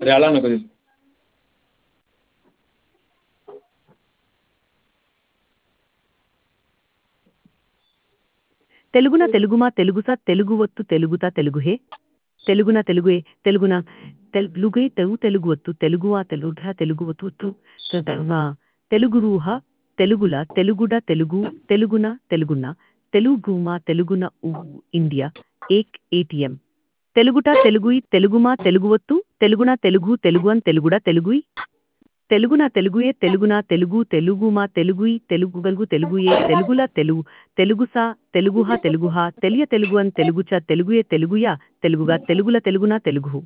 సరే అలా అన్న కొద్దిగా తెలుగున తెలుగుమా తెలుగుసా తెలుగు ఒత్తు తెలుగుతా తెలుగుహే తెలుగున తెలుగుయే తెలుగున తెలుగుే తెలు తెలుగు ఒత్తు తెలుగువా తెలుగుధ తెలుగు ఒత్తు ఒత్తు తెలుగునా తెలుగురూహ తెలుగుల తెలుగుడ తెలుగు తెలుగున తెలుగున తెలుగుమా తెలుగున ఊ ఇండియా ఏక్ ఏటీఎం తెలుగుట తెలుగుయి తెలుగుమా తెలుగు ఒత్తు తెలుగున తెలుగు తెలుగున్ తెలుగుడ తెలుగుయి తెలుగున తెలుగుయే తెలుగున తెలుగు తెలుగుమా తెలుగుయి తెలుగు గలుగు తెలుగుయే తెలుగుల తెలుగు తెలుగుసా తెలుగుహ తెలుగుహ తెలియ తెలుగున్ తెలుగుచ తెలుగుయే తెలుగుయా తెలుగుగా తెలుగుల తెలుగున తెలుగు